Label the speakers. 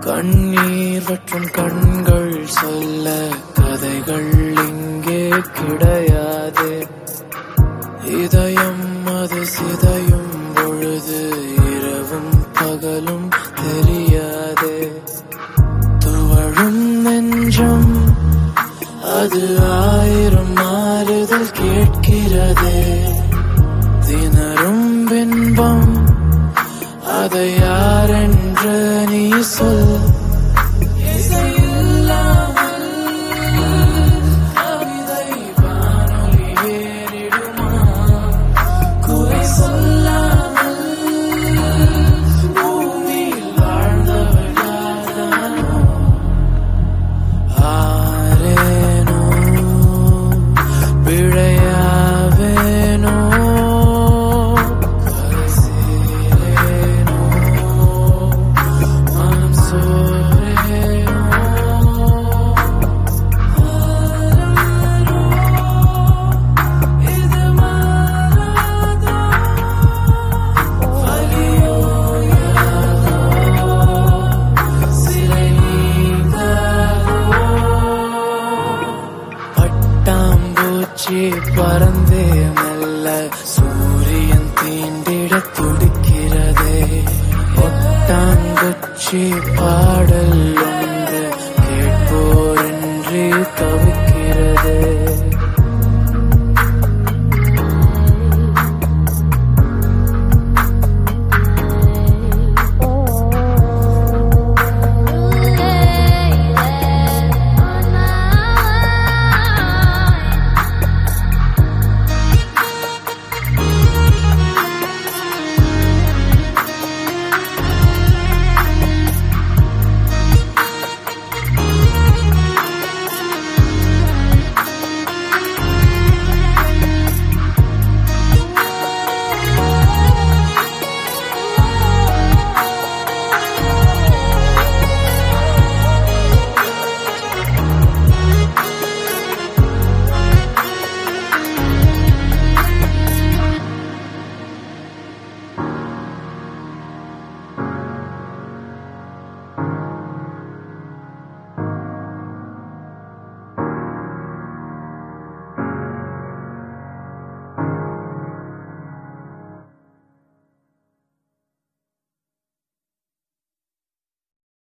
Speaker 1: கண்ணீர் வற்றும் கண்கள் சொல்ல கதைகள் இங்கே கிடையாது இதயம் அது சிதையும் பொழுது இரவும் பகலும் தெரியாது துவழும் நெஞ்சம் அது ஆயிரம் மாறுதல் கேட்கிறது திணறும் பின்பம் அதை யாரென்று நீ சொல் இசையில்லாமல் கவிதை வானொலி ஏறிடுமா குறை சொல்லாமல் பூமியில் வாழ்ந்தவர் யார்தானோ ஆரேனோ பிழையாவேனோ கரைசேரேனோ மனம் சோரேனோ இது மாறாதோ வலியோ யாதோ சிறை நீங்காதோ பட்டாம்பூச்சி பறந்தே மெல்ல சூரியன் தீண்டிட துடிக்கிறதே ஒட்டாங்குச்சி பாடல் ஒன்று கேட்போரின்றி தவிக்கிறது